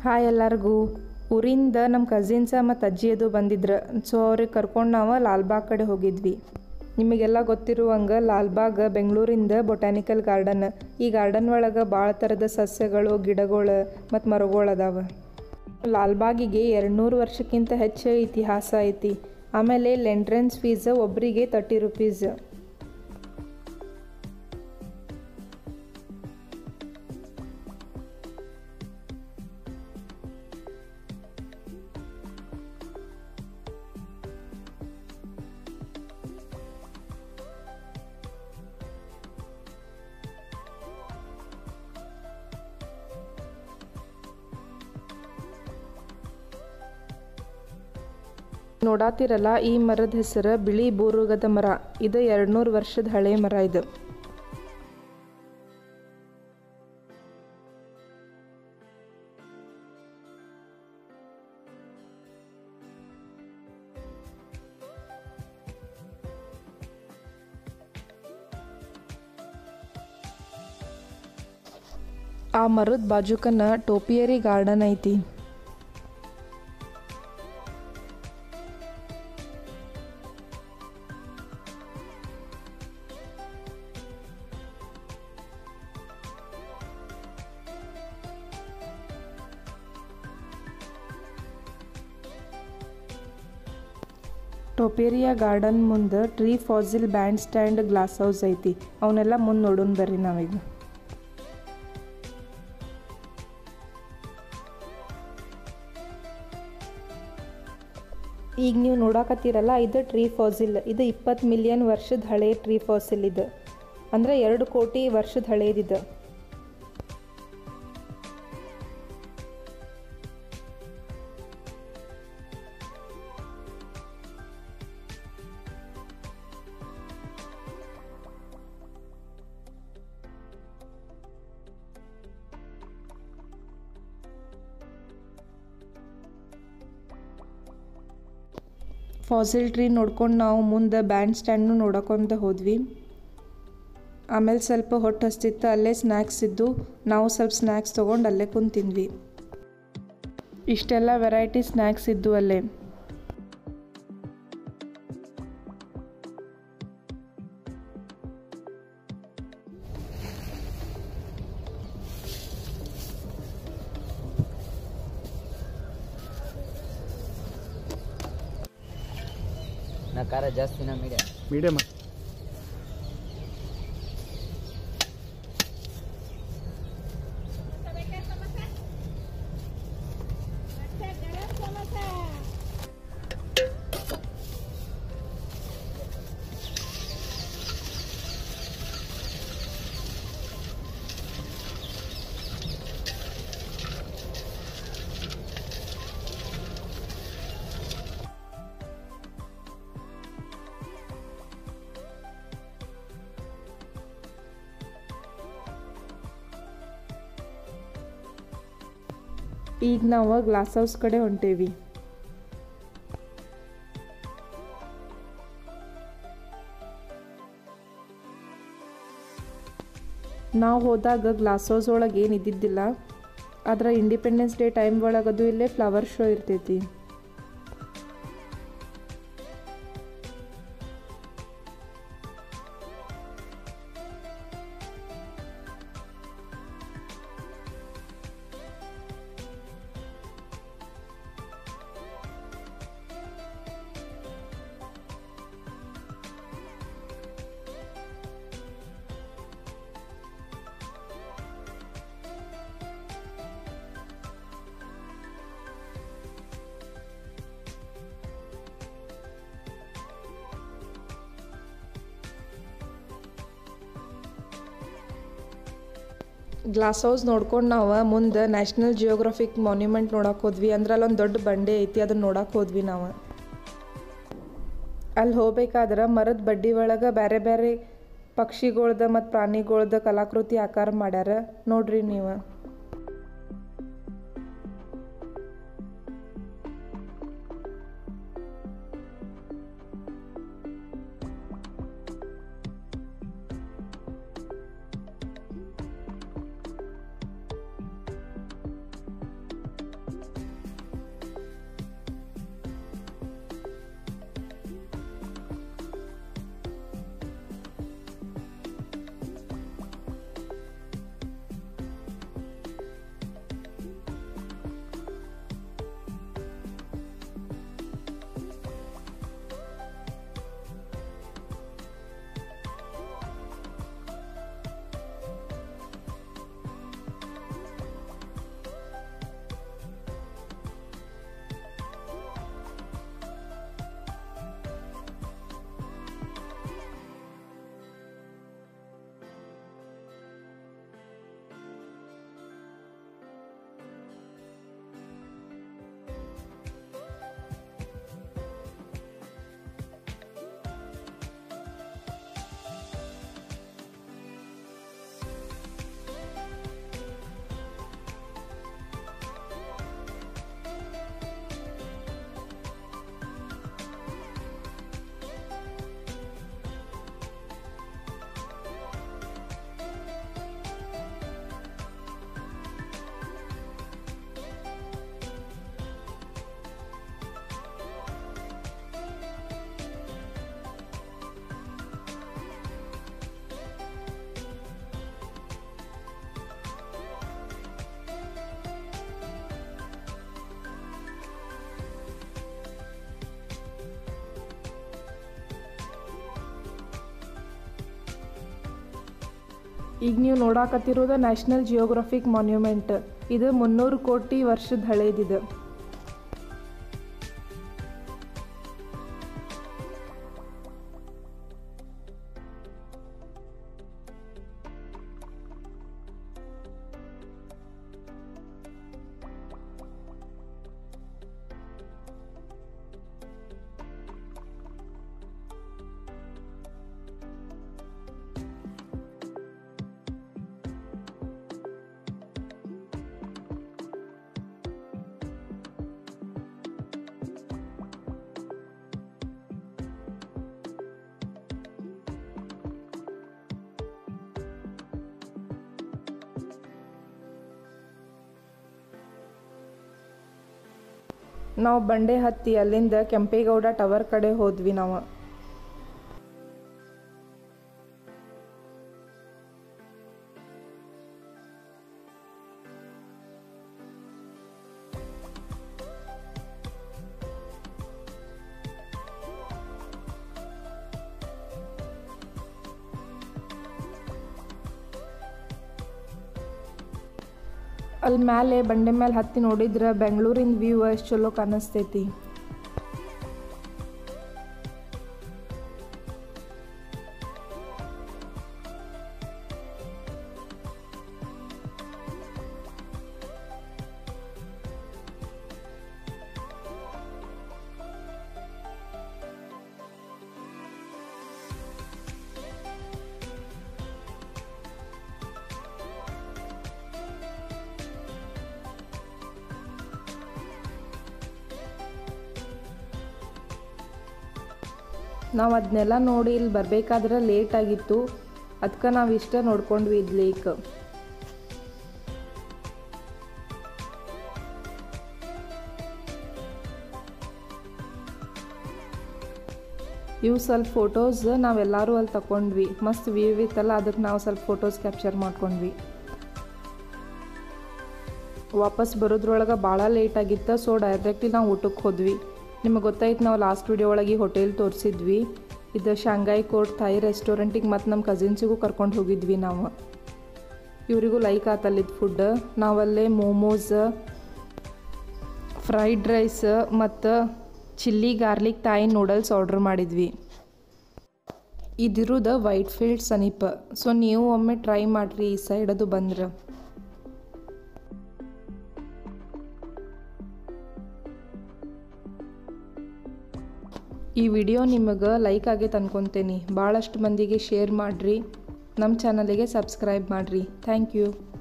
hi ಎಲ್ಲರಿಗೂ ಊರಿಂದ ನಮ್ಮ ಕಸಿನ್ಸ ಮತ್ತು ಅಜ್ಜಿ ಅದು ಬಂದಿದ್ರು ಸೊ ಅವ್ರಿಗೆ ಕರ್ಕೊಂಡು ನಾವು ಲಾಲ್ಬಾಗ್ ಕಡೆ ಹೋಗಿದ್ವಿ ನಿಮಗೆಲ್ಲ ಗೊತ್ತಿರುವಂಗೆ ಲಾಲ್ಬಾಗ್ ಬೆಂಗಳೂರಿಂದ ಬೊಟ್ಯಾನಿಕಲ್ ಗಾರ್ಡನ್ ಈ ಗಾರ್ಡನ್ ಒಳಗೆ ಭಾಳ ಥರದ ಸಸ್ಯಗಳು ಗಿಡಗಳು ಮತ್ತು ಮರಗಳು ಅದಾವೆ ಲಾಲ್ಬಾಗಿಗೆ ಎರಡುನೂರು ವರ್ಷಕ್ಕಿಂತ ಹೆಚ್ಚು ಇತಿಹಾಸ ಐತಿ ಆಮೇಲೆ ಇಲ್ಲಿ ಎಂಟ್ರೆನ್ಸ್ ಫೀಸ್ ಒಬ್ಬರಿಗೆ ತರ್ಟಿ ರುಪೀಸ್ ನೋಡಾತಿರಲ್ಲ ಈ ಮರದ ಹೆಸರು ಬಿಳಿ ಬೂರುಗದ ಮರ ಇದು ಎರಡ್ನೂರು ವರ್ಷದ ಹಳೆ ಮರ ಇದು ಆ ಮರದ ಬಾಜುಕನ ಟೋಪಿಯರಿ ಗಾರ್ಡನ್ ಐತಿ ಟೊಪೇರಿಯಾ ಗಾರ್ಡನ್ ಮುಂದೆ tree fossil band stand glass house ಐತಿ ಅವನ್ನೆಲ್ಲ ಮುಂದೆ ನೋಡೋಣ ಬರ್ರಿ ನಾವೀಗ ಈಗ ನೀವು ನೋಡಾಕತ್ತೀರಲ್ಲ ಇದು ಟ್ರೀ ಫಾಸಿಲ್ ಇದು ಇಪ್ಪತ್ತು ಮಿಲಿಯನ್ ವರ್ಷದ ಹಳೆ ಟ್ರೀ ಫಾಸಿಲ್ ಇದು ಅಂದರೆ ಎರಡು ಕೋಟಿ ವರ್ಷದ ಹಳೇದಿದು ಫಾಸಿಲ್ ಟ್ರೀ ನೋಡ್ಕೊಂಡು ನಾವು ಮುಂದೆ ಬ್ಯಾಂಡ್ ಸ್ಟ್ಯಾಂಡ್ನು ನೋಡಕೊಂತ ಹೋದ್ವಿ ಆಮೇಲೆ ಸ್ವಲ್ಪ ಹೊಟ್ಟೆ ಹಸ್ತಿತ್ತು ಅಲ್ಲೇ ಸ್ನ್ಯಾಕ್ಸ್ ಇದ್ದು ನಾವು ಸ್ವಲ್ಪ ಸ್ನ್ಯಾಕ್ಸ್ ತೊಗೊಂಡು ಅಲ್ಲೇ ಕುಂತು ತಿಂದ್ವಿ ಇಷ್ಟೆಲ್ಲ ವೆರೈಟಿ ಸ್ನ್ಯಾಕ್ಸ್ ಇದ್ದು ಅಲ್ಲೇ ನಾ ಖಾರ ಜಾಸ್ತಿನ ಮೀಡಿಯಂ ಮೀಡಿಯಮ್ ಈಗ ನಾವು ಗ್ಲಾಸ್ ಹೌಸ್ ಕಡೆ ಹೊಂಟೇವಿ ನಾವು ಹೋದಾಗ ಗ್ಲಾಸ್ ಹೌಸ್ ಒಳಗೆ ಏನು ಇದ್ದಿದ್ದಿಲ್ಲ ಆದ್ರೆ ಇಂಡಿಪೆಂಡೆನ್ಸ್ ಡೇ ಟೈಮ್ ಒಳಗದು ಇಲ್ಲೇ ಫ್ಲವರ್ ಶೋ ಇರ್ತೈತಿ ಗ್ಲಾಸ್ ಹೌಸ್ ನೋಡ್ಕೊಂಡು ನಾವು ಮುಂದೆ ನ್ಯಾಷನಲ್ ಜಿಯೋಗ್ರಫಿಕ್ ಮಾನ್ಯುಮೆಂಟ್ ನೋಡಕ್ಕೆ ಹೋದ್ವಿ ಅಂದ್ರೆ ಅಲ್ಲೊಂದು ದೊಡ್ಡ ಬಂಡೆ ಐತಿ ಅದನ್ನ ನೋಡಕ್ಕೆ ಹೋದ್ವಿ ನಾವು ಅಲ್ಲಿ ಹೋಗ್ಬೇಕಾದ್ರೆ ಮರದ ಬಡ್ಡಿ ಒಳಗೆ ಬೇರೆ ಬೇರೆ ಪಕ್ಷಿಗಳ್ದ ಮತ್ತು ಪ್ರಾಣಿಗಳ್ದ ಕಲಾಕೃತಿ ಆಕಾರ ಮಾಡ್ಯಾರ ನೋಡ್ರಿ ನೀವು ಈಗ ನೀವು ನೋಡಾಕತ್ತಿರೋದು ನ್ಯಾಷನಲ್ ಜಿಯೋಗ್ರಫಿಕ್ ಮಾನ್ಯುಮೆಂಟ್ ಇದು ಮುನ್ನೂರು ಕೋಟಿ ವರ್ಷದ ಹಳೇದಿದೆ ನಾವು ಬಂಡೆ ಹತ್ತಿ ಅಲ್ಲಿಂದ ಕೆಂಪೇಗೌಡ ಟವರ್ ಕಡೆ ಹೋದ್ವಿ ನಾವು ಅಲ್ಲಿ ಮ್ಯಾಲೆ ಬಂಡೆ ಮೇಲೆ ಹತ್ತಿ ನೋಡಿದ್ರೆ ಬೆಂಗಳೂರಿನ ವ್ಯೂ ಎಷ್ಟು ಚಲೋ ಕಾಣಿಸ್ತೈತಿ ನಾವು ಅದನ್ನೆಲ್ಲ ನೋಡಿ ಇಲ್ಲಿ ಬರಬೇಕಾದ್ರೆ ಲೇಟ್ ಆಗಿತ್ತು ಅದಕ್ಕೆ ನಾವು ಇಷ್ಟ ನೋಡ್ಕೊಂಡ್ವಿ ಇದು ಲೇಕ್ ಇವು ಸ್ವಲ್ಪ ಫೋಟೋಸ್ ನಾವೆಲ್ಲರೂ ಅಲ್ಲಿ ತಗೊಂಡ್ವಿ ಮಸ್ತ್ ವ್ಯೂ ಇತ್ತಲ್ಲ ಅದಕ್ಕೆ ನಾವು ಸ್ವಲ್ಪ ಫೋಟೋಸ್ ಕ್ಯಾಪ್ಚರ್ ಮಾಡ್ಕೊಂಡ್ವಿ ವಾಪಸ್ ಬರೋದ್ರೊಳಗೆ ಭಾಳ ಲೇಟ್ ಆಗಿತ್ತು ಸೊ ಡೈರೆಕ್ಟ್ಲಿ ನಾವು ಊಟಕ್ಕೆ ಹೋದ್ವಿ ನಿಮಗೆ ಗೊತ್ತಾಯ್ತು ನಾವು ಲಾಸ್ಟ್ ವಿಡಿಯೋ ಒಳಗೆ ಹೋಟೆಲ್ ತೋರಿಸಿದ್ವಿ ಇದು ಶಾಂಘಾಯ್ ಕೋರ್ಟ್ ಥಾಯ್ ರೆಸ್ಟೋರೆಂಟಿಗೆ ಮತ್ತು ನಮ್ಮ ಕಸಿನ್ಸಿಗೂ ಕರ್ಕೊಂಡು ಹೋಗಿದ್ವಿ ನಾವು ಇವರಿಗೂ ಲೈಕ್ ಆತಲ್ಲಿದ್ದು ಫುಡ್ ನಾವಲ್ಲೇ ಮೋಮೋಸ್ ಫ್ರೈಡ್ ರೈಸ್ ಮತ್ತು chilli garlic Thai noodles order ಮಾಡಿದ್ವಿ ಇದಿರೋದು ವೈಟ್ ಫೀಲ್ಡ್ ಸಮೀಪ ಸೊ ನೀವು ಒಮ್ಮೆ ಟ್ರೈ ಮಾಡಿರಿ ಈ ಸೈಡ್ ಅದು ಬಂದ್ರೆ ಈ ವಿಡಿಯೋ ನಿಮಗೆ ಲೈಕ್ ಆಗೈತೆ ಅನ್ಕೊತೇನೆ ಭಾಳಷ್ಟು ಮಂದಿಗೆ ಶೇರ್ ಮಾಡಿರಿ ನಮ್ಮ ಚಾನಲಿಗೆ ಸಬ್ಸ್ಕ್ರೈಬ್ ಮಾಡಿರಿ ಥ್ಯಾಂಕ್ ಯು